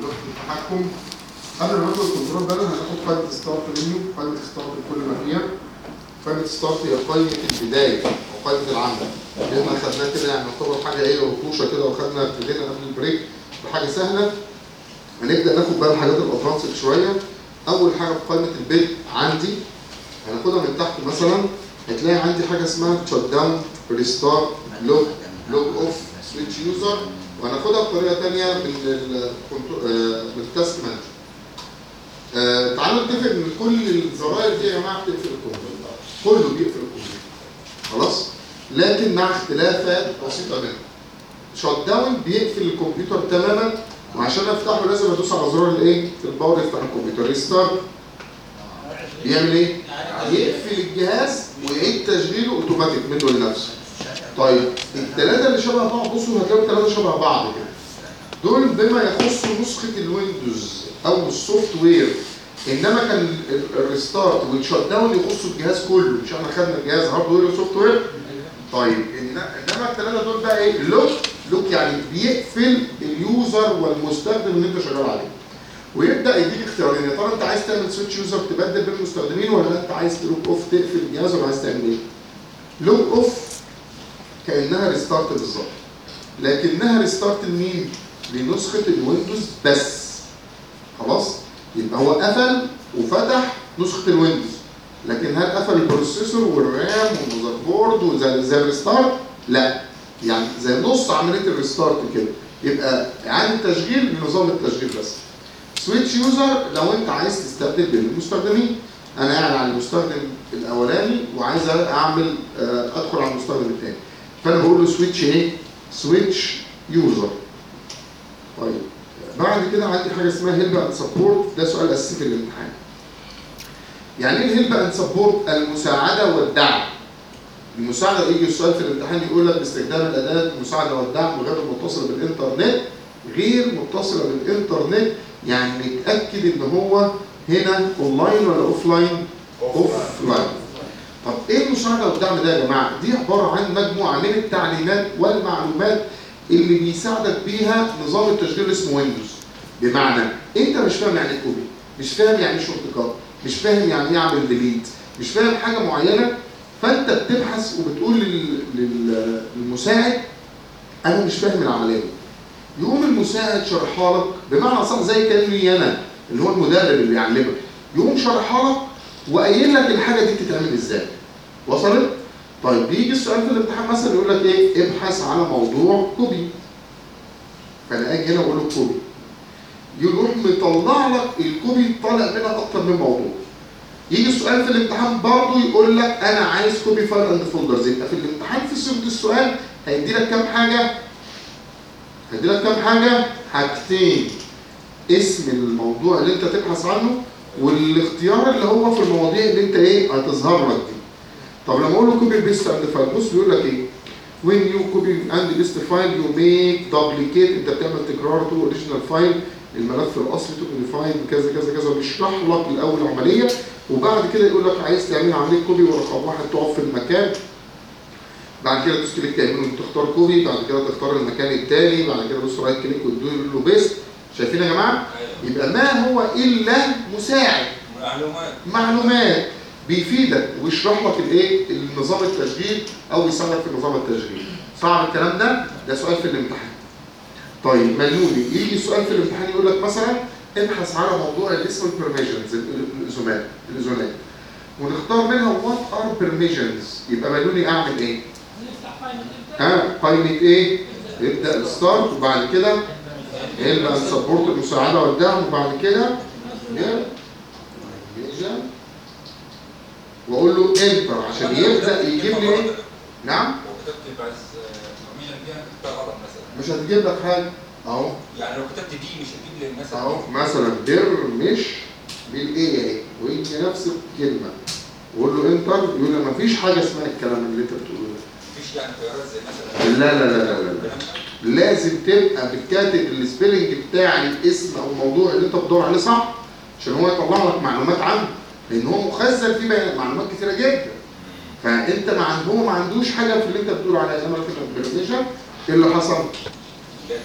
لوحه التحكم قبل ما ندخل الكنترول بانل هناخد قائمه ستارت منيو قائمه ستارت بكل ما فيها قائمه ستارت هي قائمه البدايه او قائمه العمل اللي احنا خدناها كده يعني يعتبر حاجه ايه وطوشه كده وخدنا ابتدينا قبل البريك بحاجه سهله هنبدا ناخد بقى الحاجات الادفانسد شويه اول حاجه في قائمه البيت عندي هناخدها من تحت مثلا هتلاقي عندي حاجه اسمها شت داون ريستارت لوج لوج اوف سويتش يوزر وهناخدها بطريقه ثانيه من ال من التاسك مانجر آه، تعالوا نتفق ان كل الزراير دي يا جماعه بتقفل الكمبيوتر كله بيقفل الكمبيوتر خلاص لكن مع اختلافات بسيطه منها شوت داون بيقفل الكمبيوتر تماما وعشان افتحه لازم ادوس على زرار الايه الباور يفتح الكمبيوتر ريستارت بيعمل ايه يقفل الجهاز ويعيد تشغيله اوتوماتيك منه لنفسه طيب الثلاثه اللي شبه بعض بصوا هتلاقوا الثلاثه شبه بعض كده دول بما يخص نسخه الويندوز او السوفت وير انما كان ال- الريستارت والشوت داون يخصوا الجهاز كله مش احنا خدنا الجهاز هاردوير وسوفت وير طيب إن- انما الثلاثه دول بقى ايه لوك لوك يعني بيقفل اليوزر والمستخدم اللي انت شغال عليه ويبدا يديك اختيارين يا ترى انت عايز تعمل سويتش يوزر تبدل بين المستخدمين ولا انت عايز تلوك اوف تقفل الجهاز ولا عايز تعمل ايه؟ لوك اوف كانها ريستارت بالظبط لكنها ريستارت لمين؟ لنسخه الويندوز بس خلاص؟ يبقى هو قفل وفتح نسخه الويندوز لكن هل قفل البروسيسور والرام والمذر بورد وزي زي الريستارت؟ لا يعني زي نص عمليه الريستارت كده يبقى اعاده تشغيل لنظام التشغيل بس سويتش يوزر لو انت عايز تستبدل بين المستخدمين انا قاعد على المستخدم الاولاني وعايز اعمل آه، ادخل على المستخدم الثاني فانا بقول له سويتش ايه سويتش يوزر طيب بعد كده عندي حاجه اسمها هيلب اند سبورت ده سؤال اساسي في الامتحان يعني ايه الهيلب اند سبورت المساعده والدعم المساعده يجي السؤال في الامتحان يقول لك باستخدام الاداه المساعده والدعم غير المتصله بالانترنت غير متصله بالانترنت يعني نتاكد ان هو هنا اونلاين ولا اوف لاين اوف لاين طب ايه المساعده والدعم ده يا جماعه دي عباره عن مجموعه من التعليمات والمعلومات اللي بيساعدك بيها نظام التشغيل اسمه ويندوز بمعنى انت مش فاهم يعني ايه كوبي مش فاهم يعني ايه شورت كات مش فاهم يعني ايه اعمل ديليت مش فاهم حاجه معينه فانت بتبحث وبتقول لل- لل- للمساعد انا مش فاهم العمليه دي يقوم المساعد شرحها لك بمعنى صح زي كاني انا اللي هو المدرب اللي يعلمك يقوم شرحها لك وقايل لك الحاجه دي بتتعمل ازاي وصلت طيب بيجي السؤال في الامتحان مثلا يقول لك ايه ابحث على موضوع كوبي فانا اجي هنا اقول له كوبي يروح مطلع لك الكوبي طالع منها اكتر من موضوع يجي السؤال في الامتحان برضه يقول لك انا عايز كوبي فايل اند فولدرز يبقى في الامتحان في صيغه السؤال هيدي لك كام حاجه هيدي لك كام حاجه حاجتين اسم الموضوع اللي انت تبحث عنه والاختيار اللي هو في المواضيع اللي انت ايه هتظهر لك دي طب لما اقول له كوبي بيست اند فايل بص بيقول لك ايه when you copy and paste file you make duplicate انت بتعمل تكرار تو original file الملف الاصلي تو موديفايد كذا كذا كذا بيشرح لك الاول العمليه وبعد كده يقول لك عايز تعمل عمليه كوبي ورقم واحد تقف في المكان بعد كده تدوس كليك يمين وتختار كوبي بعد كده تختار المكان التالي بعد كده تدوس رايت كليك وتقول له بيست شايفين يا جماعه يبقى ما هو الا مساعد معلومات معلومات بيفيدك ويشرح لك الايه النظام التشغيل او يساعدك في نظام التشغيل صعب الكلام ده ده سؤال في الامتحان طيب مليوني يجي السؤال في الامتحان يقول لك مثلا ابحث على موضوع اللي اسمه البرميشنز الاذونات الاذونات ونختار منها وات ار بيرميشنز يبقى مليوني اعمل ايه نفتح قائمة ها قائمه ايه يبدا الستارت وبعد كده يبقى سبورت المساعده والدعم وبعد كده يا- يرجع واقول له انتر عشان يبدا يجيب لي ايه نعم لو كتبت بس برميشن فيها كتبتها غلط مثلا مش هتجيب لك حاجه اهو يعني لو كتبت دي مش هتجيب لي مثلا اهو مثلا بير مش بالايه اهي ويجي نفس الكلمه وقول له انتر يقول لي مفيش حاجه اسمها الكلام اللي انت بتقوله ده مفيش يعني خيارات زي مثلا لا لا لا لا لا, لا. الكلام ده. لازم تبقى بتكاتب السبيلنج بتاع الاسم او الموضوع اللي انت بتدور عليه صح عشان هو يطلع لك معلومات عنه لان هو مخزن فيه بيان- معلومات كتيره جدا فانت ما عند- هو ما عندوش حاجه في اللي انت بتقول عليها زي ما قلت لك بالريفيجن ايه اللي حصل؟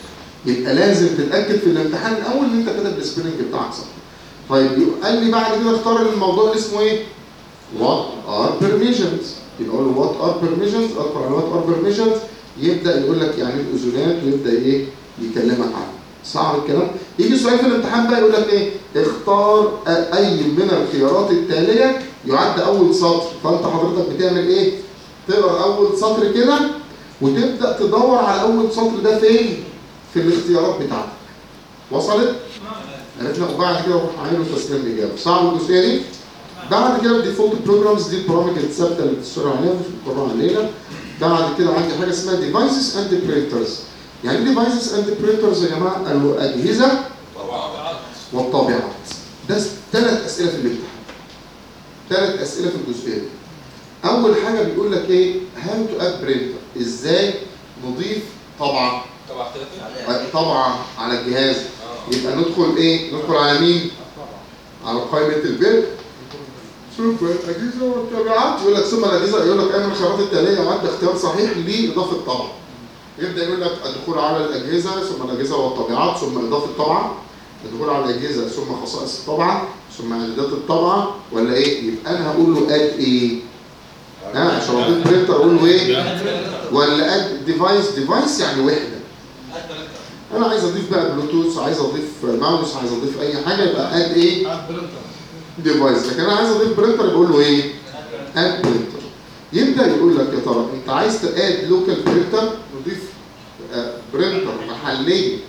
يبقى لازم تتاكد في الامتحان الاول ان انت كاتب السبيلنج بتاعك صح طيب قال لي بعد كده اختار الموضوع اللي اسمه ايه what are permissions يبقى اقول له what are permissions ادخل على what are permissions يبدا يقول لك يعني الاذونات ويبدا ايه يكلمك عنه صعب الكلام يجي سؤال في الامتحان بقى يقول لك ايه اختار اي من الخيارات التاليه يعد اول سطر فانت حضرتك بتعمل ايه تقرا اول سطر كده وتبدا تدور على اول سطر ده فين في الاختيارات بتاعتك وصلت عرفنا وبعد كده اروح عامل له تسليم الاجابه صعب الجزئيه دي بعد كده الديفولت بروجرامز دي البرامج الثابته اللي بتشتغل عليها مش بتكررها علينا بعد كده عندي حاجه اسمها ديفايسز اند برينترز يعني ايه ديفايسز اند برينترز يا جماعه الاجهزه طبعا والطابعات ده ثلاث اسئله في الامتحان ثلاث اسئله في الجزئيه دي اول حاجه بيقول لك ايه هاو تو اد برينتر ازاي نضيف طبعه طبعا اختلافي طبعه على الجهاز اه يبقى ندخل ايه ندخل على مين على قائمه البيت ثم الاجهزه والتابعات يقول لك ثم الاجهزه يقول لك اعمل الخيارات التاليه وعد اختيار صحيح لاضافه طبعه يبدا يقول لك الدخول على الاجهزه ثم الاجهزه والطبيعات ثم اضافه طبعه الدخول على الاجهزه ثم خصائص الطبعه ثم اعدادات الطبعه ولا ايه يبقى انا هقول له اد ايه ها عشان اضيف برينتر اقول له ايه ولا اد ديفايس ديفايس يعني وحده انا عايز اضيف بقى بلوتوث عايز اضيف ماوس عايز اضيف اي حاجه يبقى اد ايه ديفايس لكن انا عايز اضيف برينتر بقول له ايه اد برينتر يبدا يقول لك يا ترى انت عايز تاد لوكال برينتر نضيف آه، برينتر محلي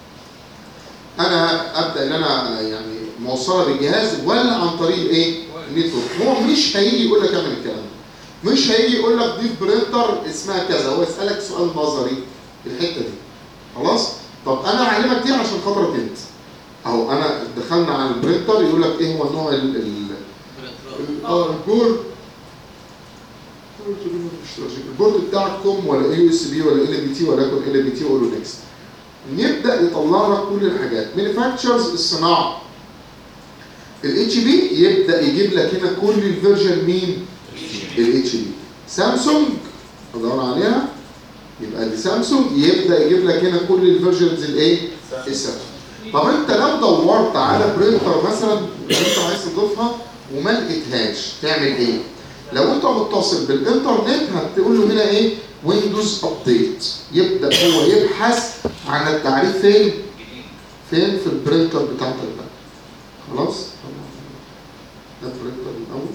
انا ابدا ان انا يعني موصله بالجهاز ولا عن طريق ايه نتورك هو مش هيجي يقول لك اعمل الكلام ده مش هيجي يقول لك ضيف برينتر اسمها كذا هو يسالك سؤال نظري في الحته دي خلاص طب انا اعلمك دي عشان خاطرك انت اهو انا دخلنا على البرينتر يقول لك ايه هو نوع ال ال ال- اه البورد البورد بتاعكم ولا يو اس بي ولا ال بي تي ولا يكون ال بي تي قول له نكست يبدا يطلع لك كل الحاجات مانيفاكتشرز الصناعه الاتش بي يبدا يجيب لك هنا كل الفيرجن مين الاتش بي سامسونج ادور عليها يبقى دي سامسونج يبدا يجيب لك هنا كل الفيرجنز الايه السامسونج طب انت لو دورت على برينتر مثلا انت عايز تضيفها وما لقيتهاش تعمل ايه لو انت متصل بالانترنت هتقول له هنا ايه ويندوز ابديت يبدا هو يبحث عن التعريف فين فين في البرينتر بتاعتك ده خلاص ده برينتر الاول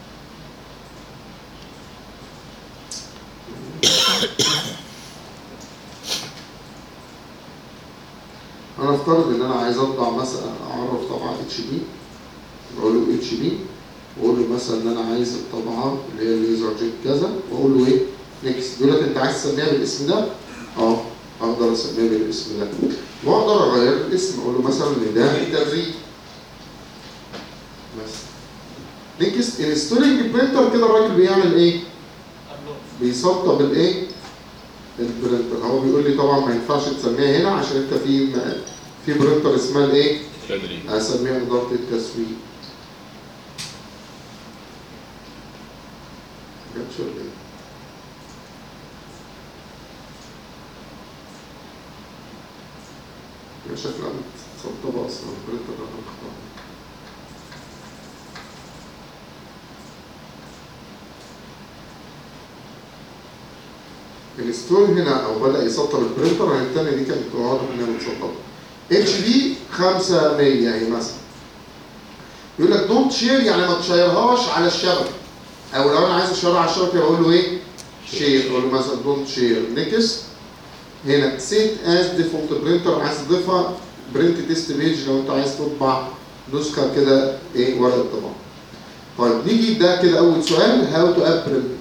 انا افترض ان انا عايز اطبع مثلا اعرف طبعه اتش بي بقول له اتش بي واقول له مثلا ان انا عايز الطبعه اللي هي الليزر جيت كذا واقول له ايه نيكست يقول لك انت عايز تسميها بالاسم ده اه اقدر اسميها بالاسم ده واقدر اغير الاسم اقول له مثلا ان ده تدريب بس نيكست انستولينج برينتر كده الراجل بيعمل ايه بيسطب الايه البرينتر هو بيقول لي طبعا ما ينفعش تسميها هنا عشان انت في في برينتر اسمها الايه تدريب اسميها اداره التسويق جاتش ولا ايه؟ هي شكلها متسطبه اصلا البرينتر ده انا مختار الستور هنا او بدا يسطب البرينتر الثانيه دي كانت واضح انها متسطبه اتش بي 500 اهي مثلا يقول لك دونت شير يعني ما تشيرهاش على الشبكه او لو انا عايز اشيرها على الشبكه بقول له ايه شير اقول له مثلا دونت شير نيكست هنا سيت از ديفولت برينتر عايز تضيفها برنت تيست بيج لو انت عايز تطبع نسخه كده ايه ورقه طباعه طيب نيجي ده كده اول سؤال هاو تو اب برنت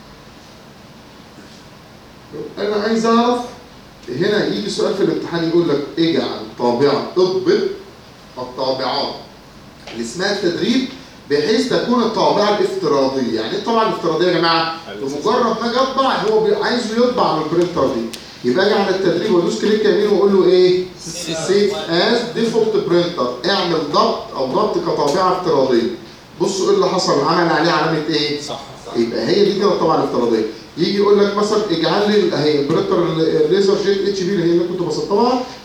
انا عايز اعرف هنا يجي سؤال في الامتحان يقول لك اجعل طابعه اضبط الطابعات اللي اسمها التدريب بحيث تكون الطابعه الافتراضيه، يعني ايه الطابعه الافتراضيه يا جماعه؟ بمجرد ما اجي اطبع هو بي- عايزه يطبع على البرينتر دي. يبقى اجي على التدريب وادوس كليك يمين واقول له ايه؟ سيف از ديفولت برينتر، اعمل ضبط او ضبط كطابعه افتراضيه. بصوا ايه اللي حصل؟ عمل عليه علامه ايه؟ صح يبقى هي دي كده الطبعه الافتراضيه يجي يقول لك مثلا اجعل لي اهي البرينتر الليزر جيت اتش بي اللي هي اللي كنت بسطبها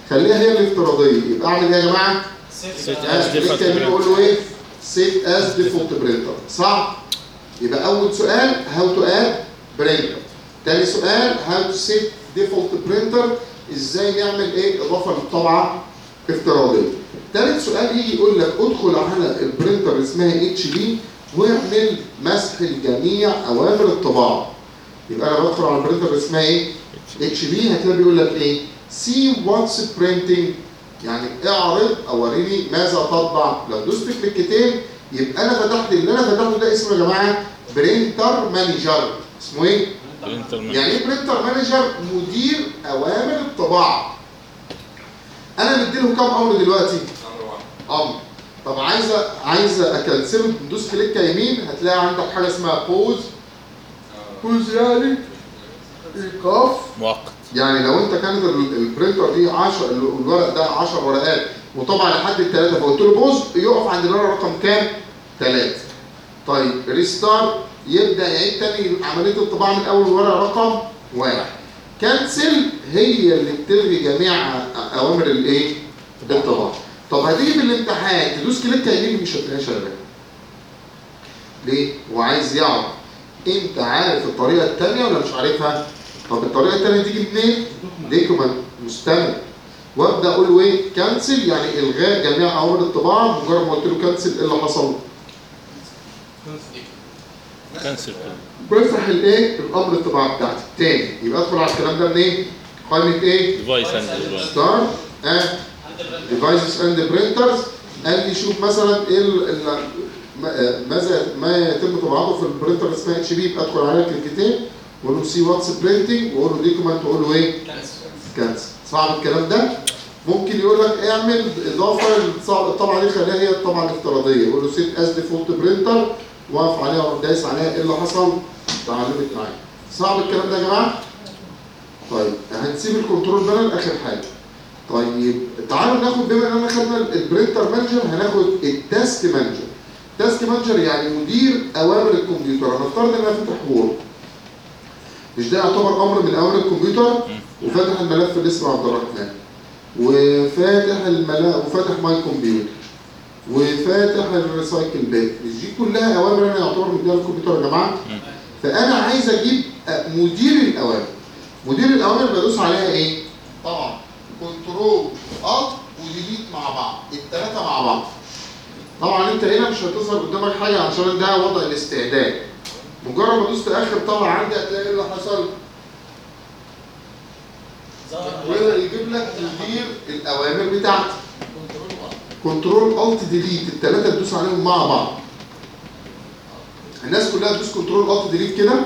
خليها هي الافتراضيه يبقى اعمل ايه يا جماعه؟ Set as default لسه بيقول له ايه؟ سيت از ديفولت برينتر صح؟ يبقى اول سؤال هاو تو اد برينتر تاني سؤال هاو تو سيت ديفولت برينتر ازاي نعمل ايه اضافه للطبعه افتراضيه تالت سؤال يجي يقول لك ادخل على البرينتر اللي اسمها اتش بي واعمل مسح لجميع اوامر الطباعه يبقى انا بدخل على البرينتر اللي اسمها ايه اتش بي هتلاقي بيقول لك ايه سي واتس برينتنج يعني اعرض او وريني ماذا تطبع لو دوست كليكتين يبقى انا فتحت اللي انا فتحته ده اسمه يا جماعه برينتر مانجر اسمه ايه Printer يعني ايه برينتر مانجر مدير اوامر الطباعه انا مديله كام امر دلوقتي امر واحد امر طب عايزه عايزه اكنسله تدوس كليك يمين هتلاقي عندك حاجه اسمها بوز آه، بوز يعني ايقاف مؤقت يعني لو انت كانت ال- البرينتر دي 10 ال- الورق ده 10 ورقات وطبعا لحد الثلاثه فقلت له بوز يقف عند الورقه رقم كام؟ ثلاثه. طيب ريستارت يبدا يعيد تاني عمليه الطباعه من اول ورقه رقم واحد. كانسل هي اللي بتلغي جميع أ- اوامر الايه؟ الطباعه. طب هتيجي في الامتحان تدوس كليك يمين مش هتلاقيها شغاله. ليه؟ هو عايز يعرف انت عارف الطريقه الثانيه ولا مش عارفها؟ طب الطريقه الثانيه تيجي منين؟ ديكومنت مستمر وابدا اقول له ايه؟ كانسل يعني الغاء جميع اوامر الطباعه مجرد ما قلت له كانسل ايه اللي حصل؟ كنسل كده بفتح الايه؟ الامر الطباعه بتاعتي تاني يبقى ادخل على الكلام ده منين؟ قائمه ايه؟ ديفايس اند ديفايس ستار ديفايسز اند برينترز قال لي شوف مثلا ايه ال- ال- ما- ماذا ما يتم طباعته في البرينتر اللي اسمها اتش بي يبقى ادخل عليها كليكتين واقول له سي واتس برينتنج واقول له ديكومنت واقول له ايه؟ كانسل صعب الكلام ده ممكن يقول لك اعمل اضافه للص- الطبعه دي خليها هي الطبعه الافتراضيه يقول له سيت از ديفولت برينتر واقف عليها واروح دايس عليها ايه اللي حصل؟ اتعلمت معايا صعب الكلام ده يا جماعه؟ طيب هنسيب الكنترول بانل اخر حاجه طيب تعالوا ناخد بما اننا خدنا البرينتر مانجر هناخد التاسك مانجر تاسك مانجر يعني مدير اوامر الكمبيوتر هنفترض ان انا فاتح وورد مش ده يعتبر امر من اوامر الكمبيوتر وفاتح الملف اللي اسمه عبد الرحمن وفاتح الملف وفاتح ماي كمبيوتر وفاتح الريسايكل بيت مش دي كلها اوامر انا يعتبر مدير الكمبيوتر يا جماعه فانا عايز اجيب أ- مدير الاوامر مدير الاوامر بدوس عليها ايه طبعا كنترول الت وديليت مع بعض الثلاثه مع بعض طبعا انت هنا مش هتظهر قدامك حاجه عشان ده وضع الاستعداد مجرد ما دوست اخر طبعا عندي هتلاقي ايه اللي حصل ويقدر يجيب لك مدير الاوامر بتاعتك كنترول الت ديليت الثلاثه تدوس عليهم مع بعض الناس كلها تدوس كنترول الت ديليت كده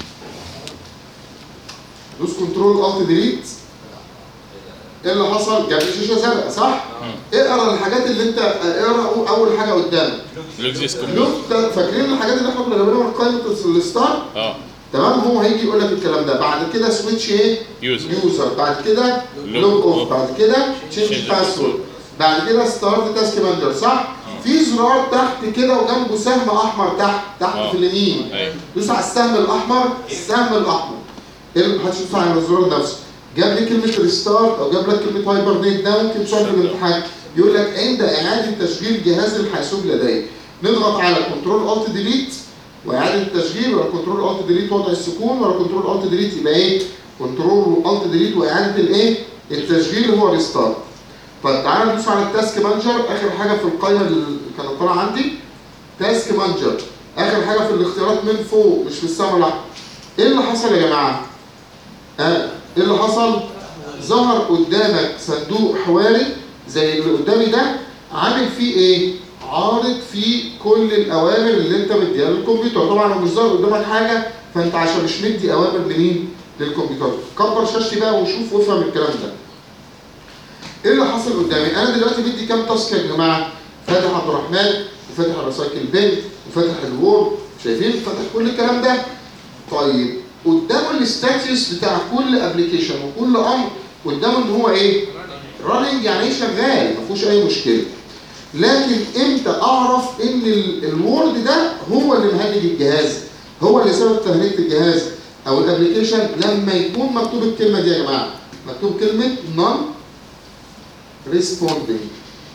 دوس كنترول الت ديليت ايه اللي حصل؟ جاب لي شاشه زرقاء صح؟ اقرا الحاجات اللي انت اقرا اول حاجه قدامك لوكزيس كمبيوتر لوك فاكرين الحاجات اللي احنا كنا جايبينها من قائمه الستار اه تمام هو هيجي يقول لك الكلام ده بعد كده سويتش ايه؟ يوزر يوزر بعد كده لوج اوف بعد كده تشينج Change باسورد بعد كده ستارت تاسك مانجر صح؟ في زرار تحت كده وجنبه سهم احمر تحت تحت آه. في اليمين ايوه دوس على السهم الاحمر السهم الاحمر ايه اللي محدش يدوس على الزرار نفسه جاب لي كلمه ريستارت او جاب لك كلمه هايبر نيت ده ممكن سؤال في الامتحان يقول لك عند اعاده تشغيل جهاز الحاسوب لديك نضغط على كنترول الت ديليت واعاده التشغيل ولا كنترول الت ديليت وضع السكون ولا كنترول الت ديليت يبقى ايه كنترول الت ديليت واعاده الايه التشغيل هو ريستارت طيب تعالى ندوس على التاسك مانجر اخر حاجه في القائمه اللي كانت طالعه عندي تاسك مانجر اخر حاجه في الاختيارات من فوق مش في السما لا ايه اللي حصل يا جماعه اه ايه اللي حصل ظهر قدامك صندوق حواري زي اللي قدامي ده عامل فيه ايه عارض فيه كل الاوامر اللي انت مديها للكمبيوتر طبعا لو مش ظاهر قدامك حاجه فانت عشان مش مدي اوامر لمين للكمبيوتر كبر شاشتي بقى وشوف وافهم الكلام ده ايه اللي حصل قدامي انا دلوقتي بدي كام تاسك يا جماعه فاتح عبد الرحمن وفاتح الريسايكل بين وفاتح الوورد شايفين فاتح كل الكلام ده طيب قدامه الستاتيوس بتاع كل ابلكيشن وكل امر قدامه ان هو ايه راننج يعني ايه شغال ما فيهوش اي مشكله لكن امتى اعرف ان ال- الوورد ده هو اللي مهنج الجهاز هو اللي سبب تهنيجه الجهاز او الابلكيشن لما يكون مكتوب الكلمه دي يا جماعه مكتوب كلمه نون responding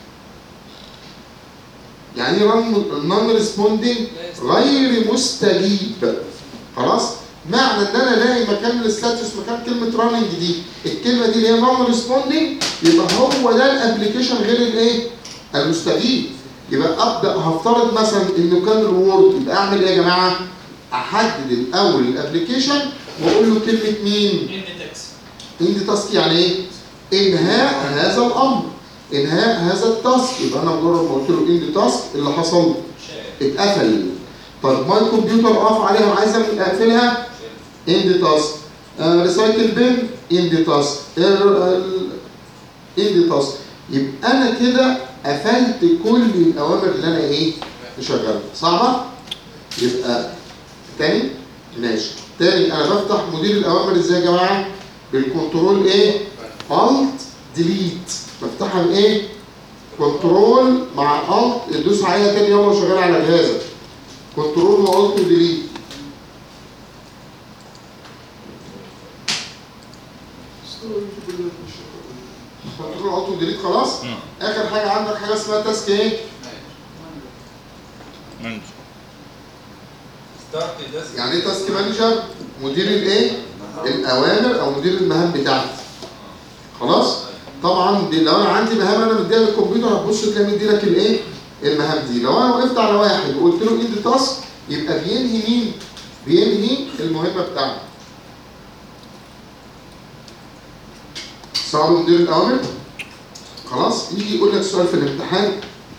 يعني نون ريسبوندينج غير مستجيب خلاص معنى ان انا الاقي مكان الستاتس مكان كلمه راننج دي الكلمه دي اللي هي نون ريسبوندينج يبقى هو ده الابلكيشن غير الايه المستجيب يبقى ابدا هفترض مثلا انه كان الوورد يبقى اعمل ايه يا جماعه احدد الاول الابلكيشن واقول له كلمه مين اند تاسك يعني ايه انهاء هذا الامر انهاء هذا التاسك يبقى انا مجرد ما قلت له اند تاسك اللي حصل اتقفل طب ما الكمبيوتر اقف عليها وعايز اقفلها اند تاسك ريسايكل بين اند تاسك اند تاسك يبقى انا كده قفلت كل الاوامر اللي انا ايه مشغلها صعبه يبقى تاني ماشي تاني انا بفتح مدير الاوامر ازاي يا جماعه بالكنترول ايه الت ديليت بفتحها بايه كنترول مع الت ادوس عليها تاني يوم شغال على جهازك كنترول والت وديليت كنترول الت وديليت خلاص مم. اخر حاجه عندك حاجه اسمها تاسك ايه مانج ستارت ده يعني ايه تاسك مانجر مدير الايه الاوامر او مدير المهام بتاعتي خلاص طبعا دي لو انا عندي مهام انا مديها للكمبيوتر هتبص تلاقي مدي لك الايه المهام دي لو انا وقفت على واحد وقلت له اند تاسك يبقى بينهي مين بينهي المهمه بتاعته صعب مدير الاوامر خلاص يجي يقول لك سؤال في الامتحان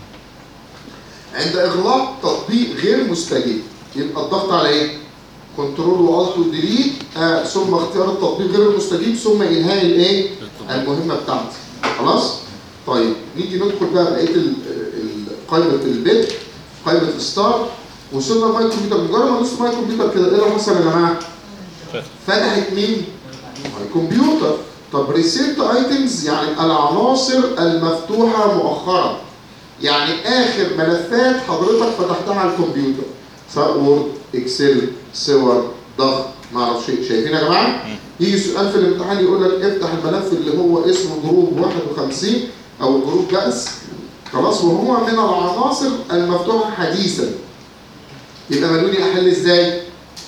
عند اغلاق تطبيق غير مستجيب يبقى الضغط على ايه كنترول والت وديليت آه ثم اختيار التطبيق غير المستجيب ثم انهاء الايه المهمه بتاعتي خلاص طيب نيجي ندخل بقى بقيه ال- ال- قائمه البيت قائمه الستار وصلنا ماي كمبيوتر مجرد ما ندوس ماي كمبيوتر كده ايه اللي حصل يا جماعه فتح فتحت مين ماي كمبيوتر طب ريسيت ايتمز يعني العناصر المفتوحه مؤخرا يعني اخر ملفات حضرتك فتحتها على الكمبيوتر سواء وورد اكسل صور ضغط ما اعرفش ايه شايفين يا جماعه يجي سؤال في الامتحان يقول لك افتح الملف اللي هو اسمه جروب 51 او جروب بأس خلاص وهو من العناصر المفتوحه حديثا يبقى مالوني احل ازاي؟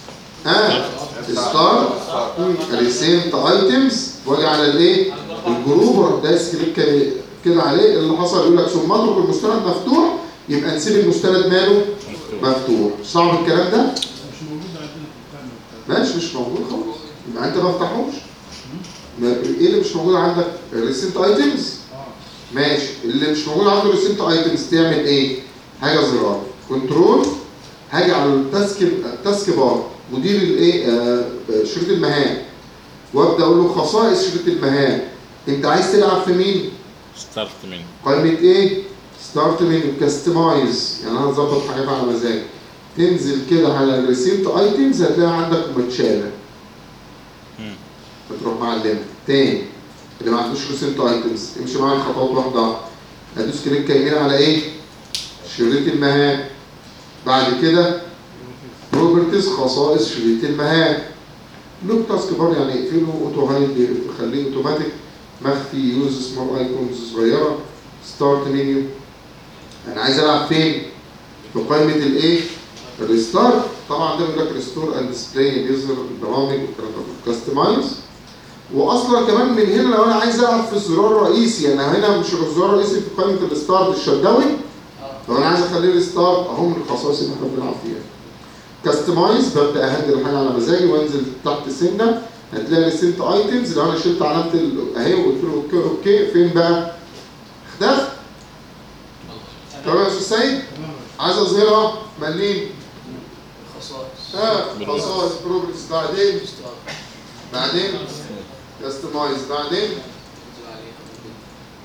ها ستار ريسنت ايتمز واجي على الايه؟ الجروب واروح دايس كليك كده عليه اللي حصل يقول لك ثم اترك المستند مفتوح يبقى نسيب المستند ماله مفتوح صعب الكلام ده؟ مش موجود عندنا في القائمة بتاعتنا. ماشي مش موجود خالص يبقى انت ما فتحوش ما- ايه اللي مش موجود عندك ريسنت ايتمز اه ماشي اللي مش موجود عنده ريسنت ايتمز تعمل ايه حاجه زرار كنترول هاجي على التاسك التاسك بار مدير الايه آه شريط المهام وابدا اقول له خصائص شريط المهام انت عايز تلعب في مين ستارت من قائمه ايه ستارت منيو كاستمايز يعني انا هظبط حاجات على مزاجي تنزل كده على الريسيت ايتمز هتلاقي عندك متشاله مم. فتروح معلمه تاني اللي ما عندوش ريسنت ايتمز امشي معايا الخطوات واحده واحده هدوس كليك يمين على ايه؟ شريط المهام بعد كده بروبرتيز خصائص شريط المهام لوك تاسك بار يعني اقفله اوتو هايد خليه اوتوماتيك مخفي يوز سمول ايكونز صغيره ستارت منيو انا عايز العب فين؟ في قائمه الايه؟ الريستارت طبعا ده بيقول لك ريستور اند ديسبلاي بيظهر البرامج والكلام ده كاستمايز واصلا كمان من هنا لو انا عايز العب في الزرار الرئيسي انا هنا مش الزرار الرئيسي في قائمه الستارت الشت داون لو انا عايز اخليه ريستارت اهو من الخصائص اللي احنا بنلعب فيها كاستمايز ببدا اهدي الحاجه على مزاجي وانزل تحت سنه هتلاقي ريسنت ايتمز لو انا شلت علامه ال- اهي وقلت له اوكي اوكي فين بقى؟ اختفى تمام يا استاذ سيد؟ تمام عايز اظهرها مليم خصائص ها خصائص بروبرتيز بعدين بعدين كاستمايز بعدين انزل عليها ممكن.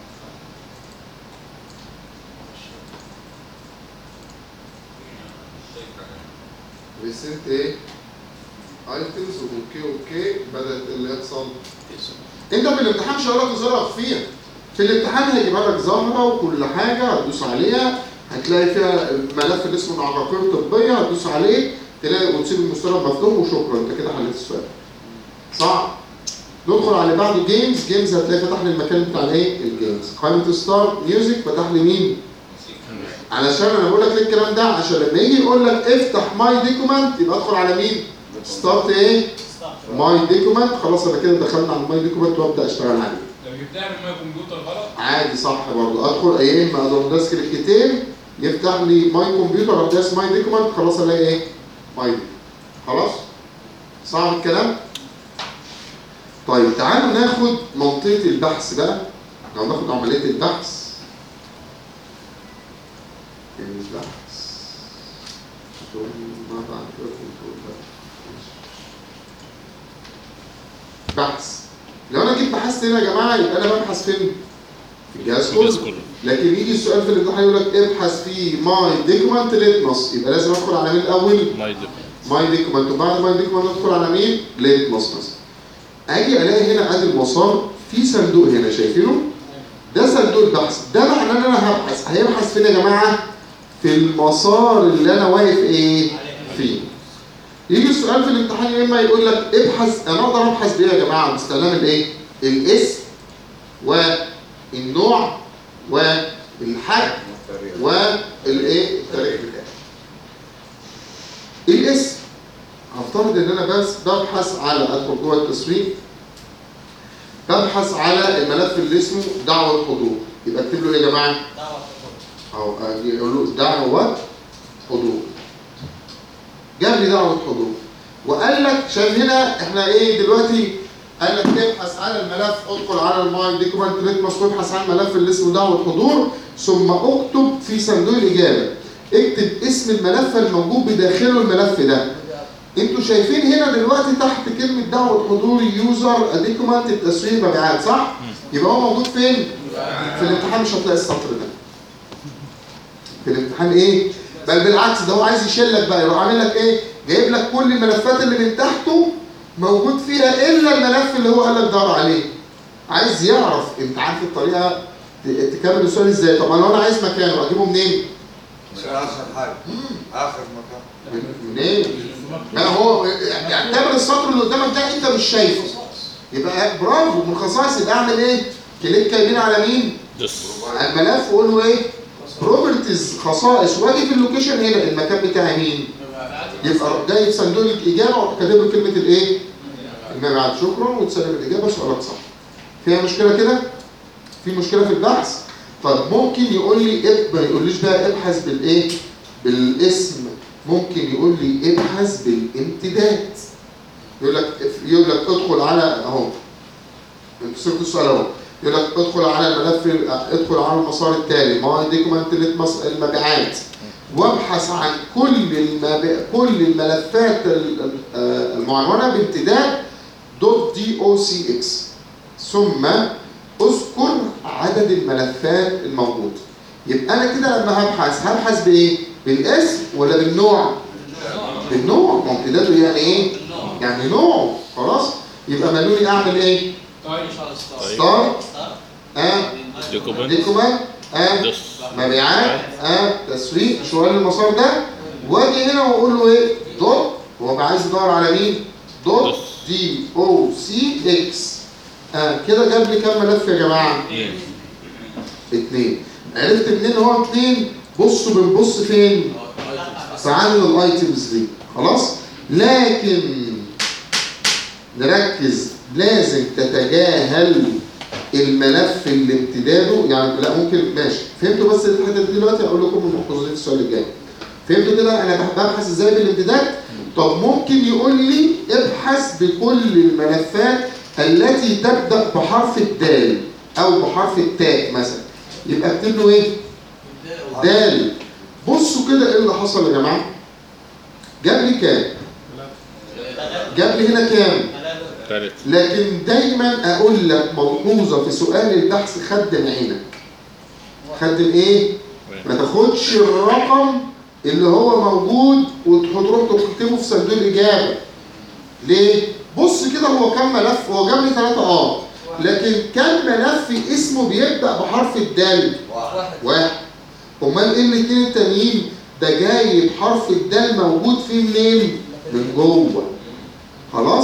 ريسنت ايه؟ ايتمز واوكي اوكي بدات اللي يحصل انت في الامتحان مش هيقول لك تظهرها فيها في الامتحان هيجيبها لك ظاهره وكل حاجه هتدوس عليها هتلاقي فيها الملف اللي اسمه عقاقير طبيه هتدوس عليه تلاقي وتسيب المستند مفتوح وشكرا انت كده حليت السؤال صعب ندخل على اللي بعده جيمز جيمز هتلاقي فتح لي المكان بتاع الايه الجيمز قائمه ستار ميوزك فتح لي مين علشان انا بقول لك ليه الكلام ده عشان لما يجي يقول لك افتح ماي ديكومنت يبقى ادخل على مين ستارت ايه ماي ديكومنت خلاص انا كده دخلنا على الماي ديكومنت وابدا اشتغل عليه لو جبتها من ماي كمبيوتر غلط عادي صح برضه ادخل يا اما اقدر داس كليكتين يفتح لي ماي كمبيوتر او داس ماي ديكومنت خلاص الاقي ايه ماي ديكومنت خلاص صعب الكلام طيب تعالوا ناخد منطقه البحث بقى لو ناخد عمليه البحث البحث ثم بعد كده كنترول بحث لو انا جيت بحثت هنا يا جماعه يبقى انا ببحث فين؟ في الجهاز الجهاز كله كله لكن يجي السؤال في الامتحان يقول لك ابحث في ماي ديكومنت ليتمس يبقى لازم ادخل على مين الاول؟ ماي ديب ماي ديكومنت وبعد ماي ديكومنت ادخل على مين؟ ليتمس مثلا. اجي الاقي هنا ادي المسار في صندوق هنا شايفينه؟ ده صندوق البحث ده معناه ان انا هبحث هيبحث فين يا جماعه؟ في المسار اللي انا واقف ايه؟ فيه. يجي السؤال في الامتحان يا اما يقول لك ابحث انا اقدر ابحث بايه يا جماعه؟ باستخدام الايه؟ الاسم والنوع والحجم والايه؟ التاريخ بتاعي. الاسم هفترض ان انا بس ببحث على ادخل جوه التصريف ببحث على الملف اللي اسمه دعوه حضور يبقى اكتب له ايه يا جماعه؟ او أجي اقول له دعوه حضور جاب لي دعوه حضور وقال لك شايف هنا احنا ايه دلوقتي قال لك ابحث على الملف ادخل على الماي ديكومنت ليتمس وابحث عن الملف اللي اسمه دعوه حضور ثم اكتب في صندوق الاجابه اكتب اسم الملف الموجود بداخله الملف ده انتوا شايفين هنا دلوقتي تحت كلمه دعوه حضور يوزر ديكومنت التسويق مبيعات صح؟ يبقى هو موجود فين؟ في الامتحان مش هتلاقي السطر ده في الامتحان ايه؟ بل بالعكس ده هو عايز يشيلك بقى يروح عامل لك ايه؟ جايب لك كل الملفات اللي من تحته موجود فيها الا الملف اللي هو قال لك دور عليه. عايز يعرف انت عارف الطريقه ت- تكمل السؤال ازاي؟ طب انا لو انا عايز مكانه اجيبه منين؟ اخر حاجه اخر مكان من- منين؟ ما هو اعتبر السطر اللي قدامك ده انت مش شايفه. يبقى برافو من الخصائص يبقى اعمل ايه؟ كليك يمين على مين؟ دس على الملف واقول له ايه؟ بروبرتيز خصائص واجي في اللوكيشن هنا المكان بتاعي مين؟ يبقى جاي في صندوق الاجابه واروح كاتب له كلمه الايه؟ المبيعات شكرا وتسلم الاجابه سؤالك صح. فيها مشكله كده؟ في مشكله في البحث؟ طب ممكن يقول لي اب- ما يقوليش بقى ابحث بالايه؟ بالاسم ممكن يقول لي ابحث بالامتداد. يقول لك يقول لك ادخل على اهو صيغه السؤال اهو يقول لك ادخل على الملف ادخل على المسار التالي ماي ديكومنت لتمس- المبيعات وابحث عن كل المبي... كل الملفات ال- ال- آه، المعنونه بامتداد دوت دي او سي اكس ثم اذكر عدد الملفات الموجوده يبقى انا كده لما هبحث هبحث بايه؟ بالاسم ولا بالنوع؟ بالنوع ما امتداده يعني ايه؟ يعني نوع خلاص؟ يبقى مالوني اعمل ايه؟ طيب ستار اه ديكوبنت ديكومنت اه دس مبيعات اه تسويق شوال المسار ده واجي هنا واقول له ايه دوت هو بقى عايز يدور على مين دوت دي او سي اكس اه كده جاب لي كام ملف يا جماعه اتنين عرفت منين هو اتنين بصوا بنبص فين في عدد الايتمز دي خلاص لكن نركز لازم تتجاهل الملف اللي امتداده يعني لا ممكن ماشي فهمتوا بس الحته دي دلوقتي اقول لكم من مقتضيات السؤال الجاي فهمتوا كده انا بح- ببحث ازاي بالامتداد طب ممكن يقول لي ابحث بكل الملفات التي تبدا بحرف الدال او بحرف التاء مثلا يبقى اكتب له ايه دال بصوا كده ايه اللي حصل يا جماعه جاب لي كام جاب لي هنا كام ثالث لكن دايما اقول لك ملحوظه في سؤال البحث خدم عينك خدم ايه ما تاخدش الرقم اللي هو موجود وتروح تكتبه في صندوق الاجابه ليه بص كده هو كام ملف هو جاب لي ثلاثه اه لكن كام ملف اسمه بيبدا بحرف الدال واحد واحد امال ايه الاثنين التانيين ده جاي بحرف الدال موجود فيه منين من جوه خلاص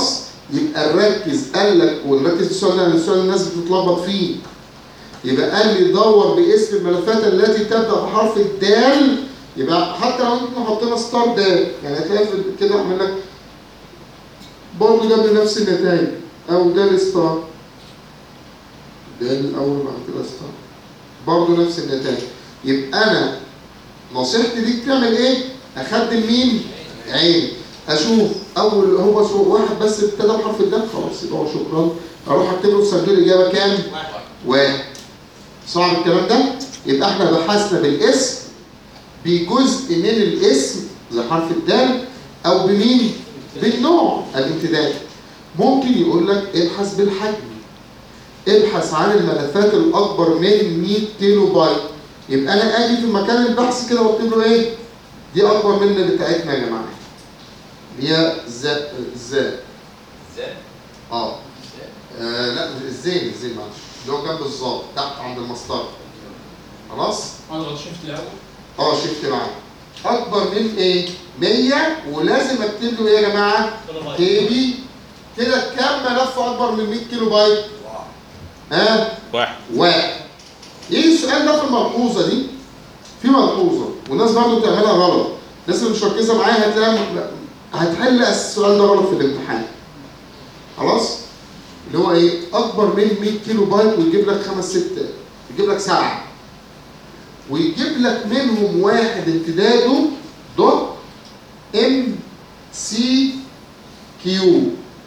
يبقى نركز قال لك ونركز في السؤال ده لان السؤال الناس بتتلخبط فيه يبقى قال لي دور باسم الملفات التي تبدا بحرف الدال يبقى حتى لو احنا حطينا ستار دال يعني هتلاقي في كده اعمل لك برضه جاب لي نفس النتائج او دال ستار دال الاول بعد كده ستار برضه نفس النتائج يبقى انا نصيحتي ليك تعمل ايه؟ اخدم مين؟ عين اشوف اول هو سو- واحد بس ابتدى بحرف الدال خلاص يبقى هو شكرا اروح اكتب له سجل الاجابه كام؟ واحد صعب الكلام ده؟ يبقى احنا بحثنا بالاسم بجزء من الاسم زي حرف الدال او بمين؟ بالنوع الامتداد ممكن يقول لك ابحث بالحجم ابحث عن الملفات الاكبر من 100 كيلو بايت يبقى انا اجي في مكان البحث كده واكتب له ايه؟ دي اكبر من اللي بتاعتنا يا جماعه اللي هي زاء زاء ازاي؟ اه آه، لا الزين الزين معلش اللي هو جنب الظابط تحت عند المسطره خلاص اضغط شيفت الاول اه شفت معاك اكبر من ايه 100 ولازم اكتب له ايه يا جماعه كي بي كده كام ملف اكبر من 100 كيلو بايت واحد ها واحد واحد ايه السؤال ده في الملحوظه دي في ملحوظه والناس برضه بتعملها غلط الناس اللي مش مركزه معايا هتلاقي هتحل السؤال ده غلط في الامتحان خلاص اللي هو ايه اكبر من 100 كيلو بايت ويجيب لك خمس ست يجيب لك سبعه ويجيب لك منهم واحد امتداده دوت ام سي كيو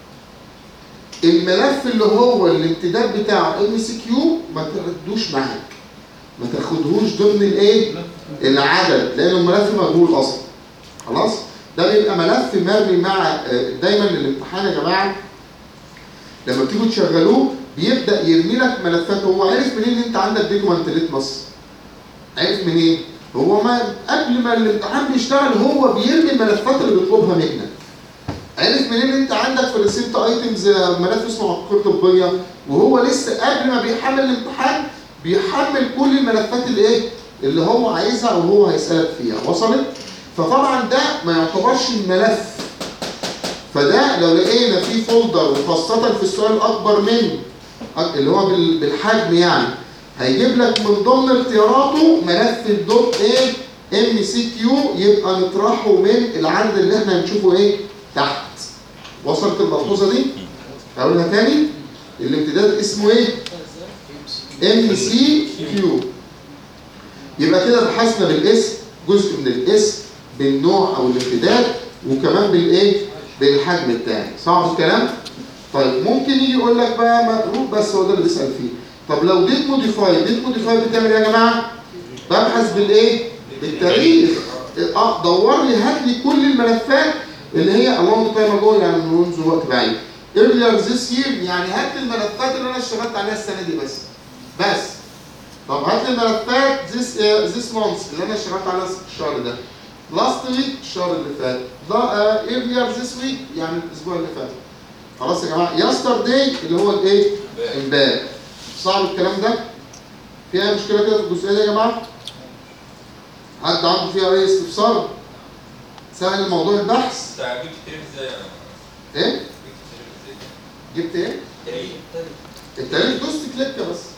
الملف اللي هو الامتداد بتاعه ام سي كيو ما تاخدوش معاك ما تاخدهوش ضمن الايه العدد لانه الملف مجهول اصلا خلاص ده بيبقى ملف مرمي مع آه، دايما الامتحان يا جماعه لما بتيجوا تشغلوه بيبدا يرمي لك ملفات هو عارف منين ان انت عندك دوكيمنت ليتمس عارف منين هو ما قبل ما الامتحان بيشتغل هو بيرمي الملفات اللي بيطلبها منك عرف منين انت عندك في الريسيبت ايتمز ملف اسمه حقوق طبيه وهو لسه قبل ما بيحمل الامتحان بيحمل كل الملفات اللي ايه اللي هو عايزها او هو هيسالك فيها وصلت فطبعا ده ما يعتبرش الملف فده لو لقينا فيه فولدر وخاصه في السؤال الاكبر من اللي هو بال- بالحجم يعني هيجيب لك من ضمن اختياراته ملف الدوت ايه ام سي كيو يبقى نطرحه من العدد اللي احنا هنشوفه ايه تحت وصلت الملحوظه دي هقولها تاني الامتداد اسمه ايه ام سي كيو يبقى كده بحثنا بالاسم جزء من الاسم بالنوع او الامتداد وكمان بالايه بالحجم بتاعي صعب الكلام طيب ممكن يجي يقول لك بقى مقلوب بس هو ده اللي بيسال فيه طب لو ديت موديفاي ديت موديفاي بتعمل ايه يا جماعه ببحث بالايه بالتاريخ اه دور لي هات لي كل الملفات اللي هي along time ago يعني منذ وقت بعيد earlier this year يعني هات لي الملفات اللي انا اشتغلت عليها السنه دي بس بس طب هات لي الملفات this uh, this month اللي انا اشتغلت عليها الشهر ده last week الشهر اللي فات ده uh, earlier this week يعني الاسبوع اللي فات خلاص يا جماعه yesterday اللي هو الايه امبارح صعب الكلام ده في اي مشكله كده في الجزئيه دي يا جماعه حد عنده فيها اي استفسار سهل موضوع البحث انت جبت التاريخ ازاي يا ايه جبت التاريخ ازاي؟ جبت ايه تاريخ التاريخ دوست كليكه بس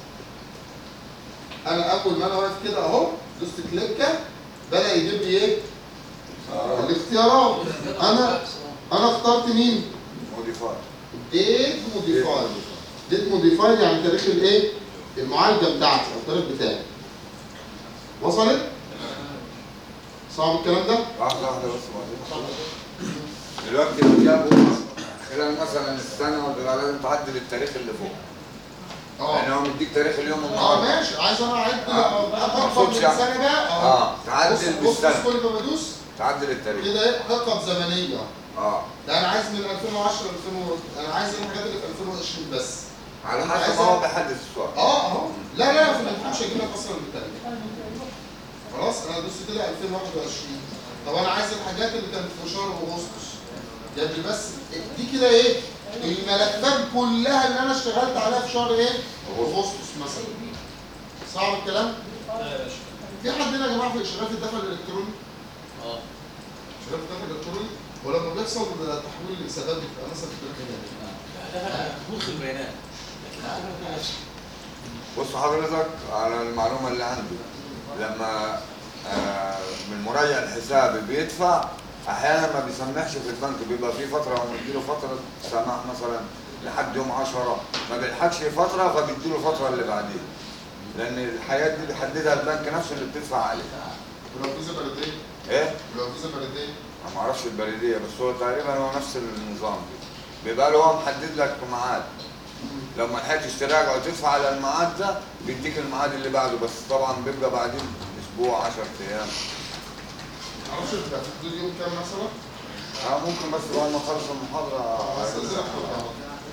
انا اول ما انا واقف كده اهو دوست كليكه بدا يجيب لي ايه الاختيارات انا انا اخترت مين موديفاي ديت موديفايد ديت موديفايد يعني تاريخ الايه المعالجه بتاعتي او التاريخ بتاعي وصلت صعب الكلام ده واحدة واحدة بس بعدين دلوقتي لو جابوا مثلا خلال مثلا السنة ولا لازم تعدل التاريخ اللي فوق يعني اه هو مديك تاريخ اليوم اه النهارده ماشي عايز انا اعد آه. ارقم من مقصودش يعني. السنه بقى اه بص تعدل بص بص بالسنة كل ما بدوس تعدل التاريخ كده ايه حقب زمنيه اه ده انا عايز من 2010 ل 2000 انا عايز الحاجات اللي في 2020 بس على حسب ما هو بيحدد السؤال اه اهو لا لا في الامتحان مش هجيب لك اصلا بالتاريخ خلاص انا دوست كده 2021 طب انا عايز الحاجات اللي كانت في شهر اغسطس يعني بس دي كده ايه الملفات كلها اللي انا اشتغلت عليها في شهر ايه اغسطس مثلا صعب الكلام في حد هنا يا جماعه في اشغال الدفع الالكتروني اه اشغال الدفع الالكتروني ولما بيحصل تحويل السداد بتبقى مثلا في البيانات ده بقى مخ البيانات لكن اعتبر نفسي بص حضرتك على المعلومة اللي عندي لما آه، من مراجع الحساب بيدفع احيانا ما بيسمحش في البنك بيبقى في فتره ومديله فتره سماح مثلا لحد يوم 10 ما بيلحقش فتره فبيديله الفتره اللي بعديها لان الحاجات دي بيحددها البنك نفسه اللي بتدفع عليه ولو فيزا بلديه ايه ولو فيزا بلديه انا ما اعرفش البلديه بس هو تقريبا هو نفس النظام كده بيبقى له هو محدد لك ميعاد لو ما لحقتش تراجع وتدفع على الميعاد ده بيديك الميعاد اللي بعده بس طبعا بيبقى بعدين اسبوع 10 ايام معرفش بتبقى في حدود يوم كام مثلا اه ممكن بس بعد ما اخلص المحاضره استاذنك خد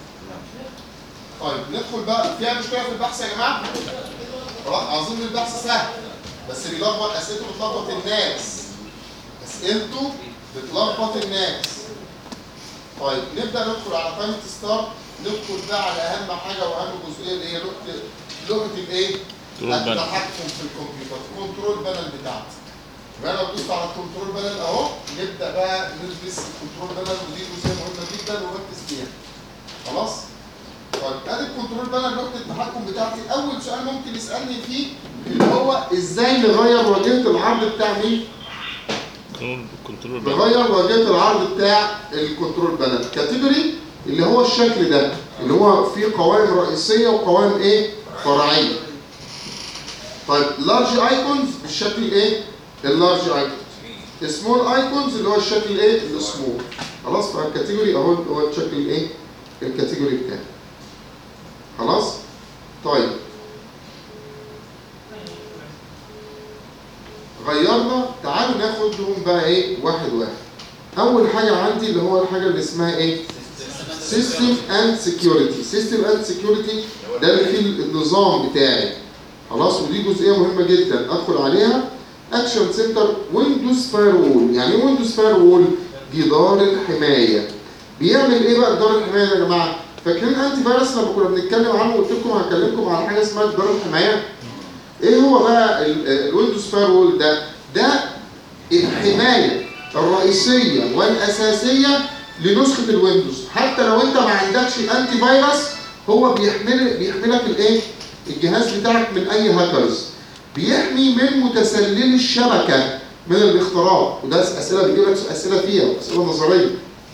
طيب ندخل بقى فيها مشكله في البحث يا جماعه خلاص اظن البحث سهل بس بيلخبط اسئلته بتلخبط الناس اسئلته بتلخبط الناس طيب نبدا ندخل على قائمه ستار ندخل بقى على اهم حاجه واهم جزئيه اللي هي لغه لغه الايه؟ كنترول بانل. التحكم في الكمبيوتر كنترول بانل بتاعتي يبقى انا لو دوست على الكنترول بانل اهو نبدا بقى ندرس الكنترول بانل ودي جزئيه مهمه جدا ونركز فيها خلاص؟ طيب ادي الكنترول بانل لغه التحكم بتاعتي اول سؤال ممكن يسالني فيه اللي هو ازاي نغير واجهه العرض بتاع مين؟ كنترول كنترول بانل. نغير واجهه العرض بتاع الكنترول بانل كاتيجوري اللي هو الشكل ده اللي هو فيه قوائم رئيسيه وقوائم ايه؟ فرعيه طيب لارج ايكونز بالشكل الايه؟ اللارج ايكونز سمول ايكونز اللي هو الشكل الايه؟ السمول خلاص فالكاتيجوري اهو هو الشكل الايه؟ الكاتيجوري بتاعي خلاص؟ طيب غيرنا تعالوا ناخدهم بقى ايه واحد واحد اول حاجه عندي اللي هو الحاجه اللي اسمها ايه سيستم اند سكيورتي سيستم اند سكيورتي ده اللي فيه النظام بتاعي خلاص ودي جزئيه مهمه جدا ادخل عليها اكشن سنتر ويندوز فاير وول يعني ايه ويندوز فاير وول جدار الحمايه بيعمل ايه بقى جدار الحمايه ده يا جماعه فاكرين انتي فيروس لما كنا بنتكلم عنه قلت لكم هكلمكم على حاجه اسمها جدار الحمايه ايه هو بقى ال- الويندوز فاير وول ده ده الحمايه الرئيسيه والاساسيه لنسخه الويندوز حتى لو انت ما عندكش انتي فيروس هو بيحمل بيحملك الايه الجهاز بتاعك من اي هاكرز بيحمي من متسللي الشبكه من الاختراق وده اسئله بيجيب لك اسئله فيها اسئله نظريه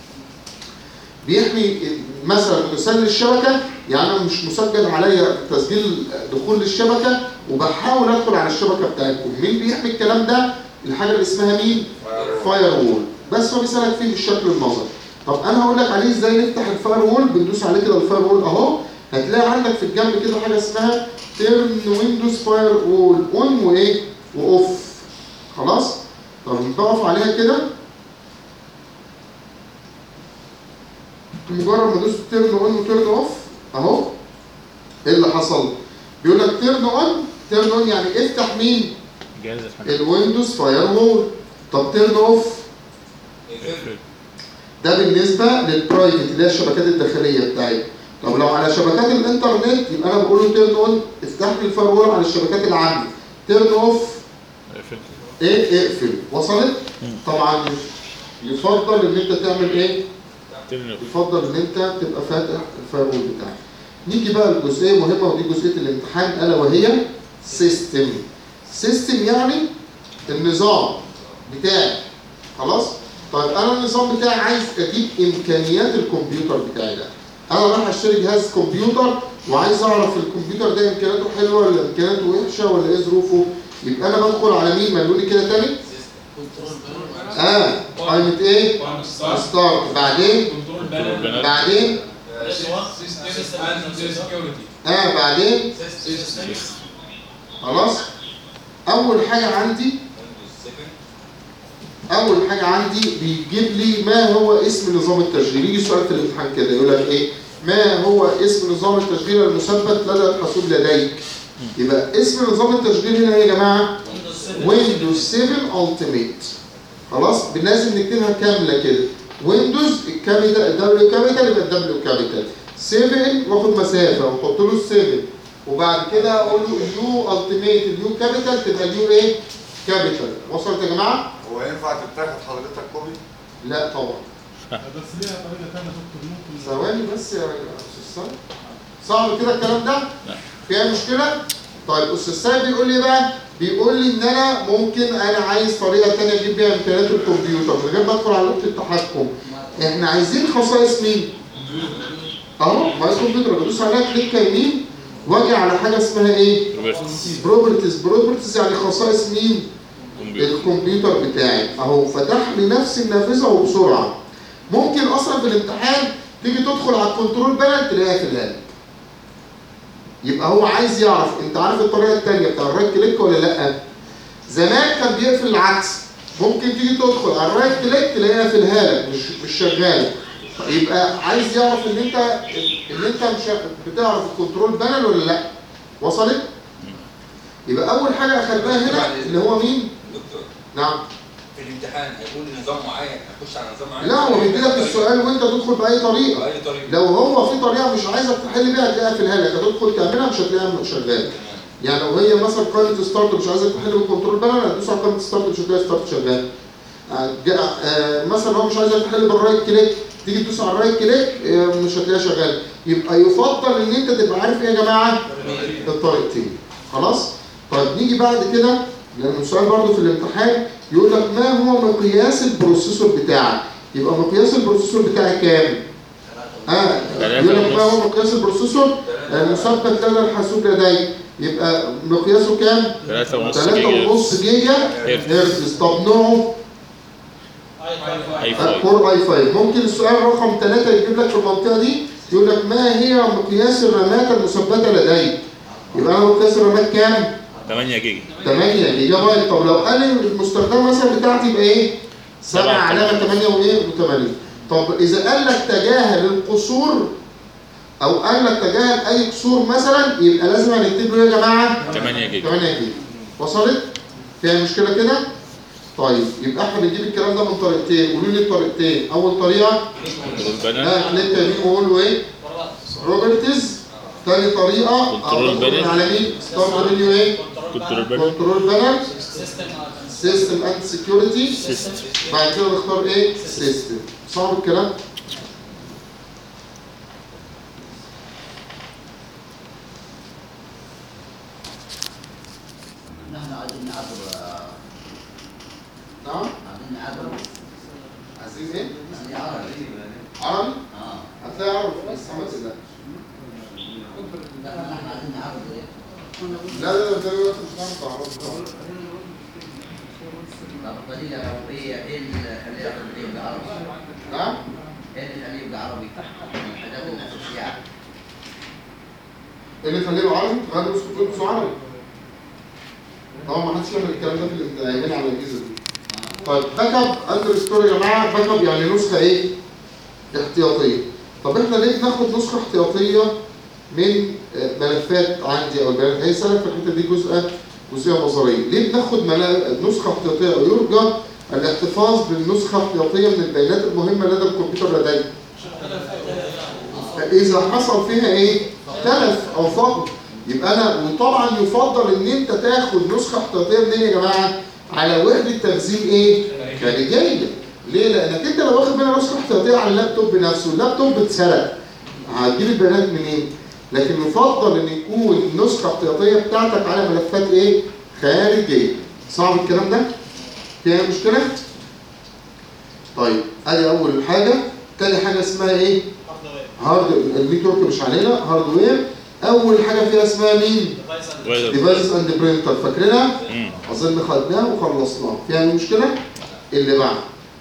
بيحمي مثلا متسلل الشبكه يعني انا مش مسجل عليا تسجيل دخول للشبكه وبحاول ادخل على الشبكه بتاعتكم مين بيحمي الكلام ده الحاجه اللي اسمها مين فاير وول بس هو بيسالك فيه بالشكل النظري طب انا هقول لك عليه ازاي نفتح الفاير وول بندوس عليه كده الفاير وول اهو هتلاقي عندك في الجنب كده حاجه اسمها تيرن ويندوز فاير وول اون وايه واوف خلاص طب بقف عليها كده مجرد ما دوست تيرن اون وتيرن اوف اهو ايه اللي حصل بيقول لك تيرن اون تيرن اون يعني افتح مين جهاز الحماية. الويندوز فاير وول طب تيرن اوف اقفل. ده بالنسبه للبرايفت اللي هي الشبكات الداخليه بتاعتي طب لو على شبكات الانترنت يبقى انا بقول له تيرن اون افتح لي الفاير وول على الشبكات العامه تيرن اوف اقفل. ايه اقفل وصلت طبعا يفضل ان انت تعمل ايه ترن يفضل ان انت تبقى فاتح الفاير وول بتاعك نيجي بقى لجزئيه مهمه ودي جزئيه الامتحان الا وهي سيستم سيستم يعني النظام بتاعي خلاص طيب انا النظام بتاعي عايز اجيب امكانيات الكمبيوتر بتاعي ده انا رايح اشتري جهاز كمبيوتر وعايز اعرف الكمبيوتر ده امكانياته حلوه ولا امكانياته وحشه ولا ايه ظروفه يبقى انا بدخل على مين ملوني كده تاني كنترول بانل اه قائمه ايه ستارت بعدين كنترول كنترول بانل بانل. بعدين سيستم اند سكيورتي اه بعدين سيستم خلاص اول حاجه عندي ويندوز 7 اول حاجه عندي بيجيب لي ما هو اسم نظام التشغيل يجي سؤال في الامتحان كده يقول لك ايه ما هو اسم نظام التشغيل المثبت لدى الحاسوب لديك يبقى اسم نظام التشغيل هنا ايه يا جماعه ويندوز 7 التيميت خلاص لازم نكتبها كامله كده ويندوز الكابيتال الدبليو كابيتال يبقى الدبليو كابيتال 7 واخد مسافه واحط له ال 7 وبعد كده اقول له اليو التيميت اليو كابيتال تبقى اليو ايه كابيتال وصلت يا جماعه هو ينفع تتاخد حضرتك كوبي؟ لا طبعا بس ليها طريقه ثانيه دكتور ممكن ثواني بس يا استاذ سامي صعب كده الكلام ده؟ لا. فيها مشكلة؟ طيب استاذ سامي بيقول لي بقى بيقول لي ان انا ممكن انا عايز طريقة تانية اجيب بيها امكانيات الكمبيوتر من غير ما ادخل على نقطة التحكم احنا عايزين خصائص مين؟ اهو ما الكمبيوتر بدوس عليها كليك يمين واجي على حاجة اسمها ايه؟ روبرتس بروبرتيز بروبرتيز يعني خصائص مين؟ كمبيوتر الكمبيوتر بتاعي اهو فتح لي نفس النافذه وبسرعه ممكن اصلا في الامتحان تيجي تدخل على الكنترول بانل تلاقيها في الهاب يبقى هو عايز يعرف انت عارف الطريقه الثانيه بتاع الرايت كليك ولا لا زمان كان بيقفل العكس ممكن تيجي تدخل على الرايت كليك تلاقيها في الهالة مش مش شغاله يبقى عايز يعرف ان انت ان انت مش بتعرف الكنترول بانل ولا لا وصلت يبقى اول حاجه اخدناها هنا اللي هو مين دكتور نعم في الامتحان هيقول نظام معين هخش على نظام معين لا هو بيديلك السؤال وانت تدخل باي طريقه باي طريقه لو هو في طريقه مش عايزك تحل بيها هتلاقيها في الهالك هتدخل تعملها مش هتلاقيها شغاله تمام. يعني لو هي مثلا قائمه ستارت مش عايزك تحل بالكنترول بانل هتدوس على قائمه ستارت مش هتلاقي ستارت شغال آه، جا- آه، مثلا هو مش عايزك تحل بالرايت كليك تيجي تدوس على الرايت كليك آه، مش هتلاقيها شغال يبقى يفضل ان انت تبقى عارف ايه يا جماعه الطريقتين خلاص طيب نيجي بعد كده لان السؤال برضه في الامتحان يقول لك ما هو مقياس البروسيسور بتاعك يبقى مقياس البروسيسور بتاعي كام اه تلاتة يقول لك ما ونص. هو مقياس البروسيسور المثبت لدى الحاسوب لدي يبقى مقياسه كام 3 ونص 3 جيجا ونص جيجا هرتز. هرتز طب نوعه اي آه، 5 كور اي 5 ممكن السؤال رقم 3 يجيب لك في المنطقه دي يقول لك ما هي مقياس الرامات المثبته لدي يبقى انا مقياس الرامات كام 8 جيجا 8 جيجا بايت طب لو قال لي المستخدم مثلا بتاعتي يبقى ايه 7 سبعة علامه 8 وايه و8 طب اذا قال لك تجاهل القصور او قال لك تجاهل اي قصور مثلا يبقى لازم هنكتب له ايه يا جماعه 8 جيجا 8 جيجا وصلت فيها مشكله كده طيب يبقى احنا بنجيب الكلام ده من طريقتين قولوا لي الطريقتين اول طريقه كنترول بانل ها كليك يمين وقول له ايه روبرتز ثاني طريقه كنترول أو بانل. على مين ستارت منيو ايه كنترول بانل كنترول بانل سيستم سيستم اند سكيورتي سيستم بعد كده نختار ايه سيستم صعب الكلام نحن عايزين نعبر نعم عايزين نعبر عايزين ايه يعني عربي عربي اه هتلاقي عربي بس ما تقلقش لا نحن عايزين نعبر لا لا لا ده دلوقتي مش هنعرف عربي طبعا. طب الطريقة العربية ايه اللي يخليها عربية يبقى عربي؟ نعم ايه اللي يخليه يبقى عربي؟ من الحاجات الأساسية ايه اللي يخليه عربي تغير نسخه نسخه عربي طبعا ما حدش يعمل الكلام ده في الامتحان على الاجهزه دي طيب باك اب اندر ستوري يا جماعه باك اب يعني نسخه ايه؟ احتياطيه. طب احنا ليه بناخد نسخه احتياطيه من آه، ملفات عندي او البيانات؟ هيسالك في الحته دي جزء جزئيه نظريه. ليه بناخد ملا- نسخه احتياطيه او يرجى الاحتفاظ بالنسخه احتياطيه من البيانات المهمه لدى الكمبيوتر لدي؟ اذا حصل فيها ايه؟ تلف او فقد يبقى انا وطبعا يفضل ان انت تاخد نسخه احتياطيه منين يا جماعه؟ على وحده تخزين ايه؟ خارجيه. ليه؟ لانك انت لو واخد منها نسخه احتياطيه على اللابتوب نفسه، اللابتوب اتسرق. هتجيب البيانات منين؟ لكن يفضل ان يكون النسخه الاحتياطيه بتاعتك على ملفات ايه؟ خارجيه. صعب الكلام ده؟ فيها مشكله؟ طيب ادي اول حاجه، تاني حاجه اسمها ايه؟ هارد النتورك مش علينا هاردوير اول حاجه فيها اسمها مين وايدر ديفايسز اند برينتر فاكرينها مم. اظن خدناها وخلصناها فيها أي مشكله اللي بعد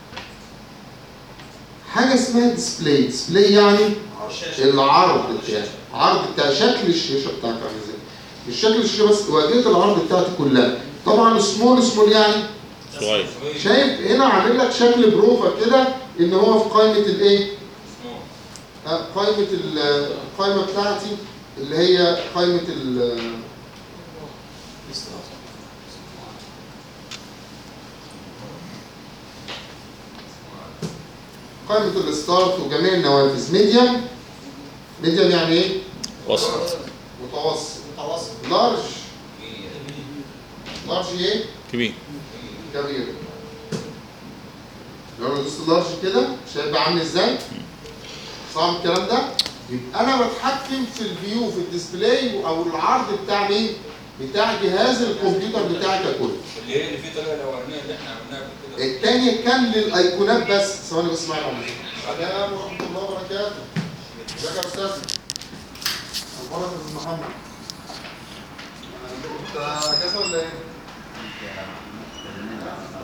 حاجه اسمها ديسبلاي ديسبلاي يعني العرض بتاعي عرض بتاع شكل الشاشه بتاعتك عامل ازاي مش شكل الشاشه بس واجهه العرض بتاعتي كلها طبعا سمول سمول يعني صغير شايف هنا عامل لك شكل بروفا كده ان هو في قائمه الايه آه، قائمة ال- القائمة بتاعتي اللي هي قائمة ال قائمة الستارت وجميع النوافذ ميديم ميديم يعني ايه؟ وسط متوسط متوسط لارج لارج ايه؟ كبير كبير لو انا دوست لارج كده مش هيبقى عامل ازاي؟ صعب الكلام ده؟ يبقى انا بتحكم في الفيو في الديسبلاي او العرض بتاع مين؟ بتاع جهاز الكمبيوتر بتاعي ككل. اللي هي اللي فيه الطريقه الاولانيه اللي احنا عملناها قبل كده التانية كان للايقونات بس ثواني بس معايا يا عم. السلام ورحمة الله وبركاته. ازيك يا استاذ؟ اخبارك يا استاذ محمد؟ انت اجازة ولا ايه؟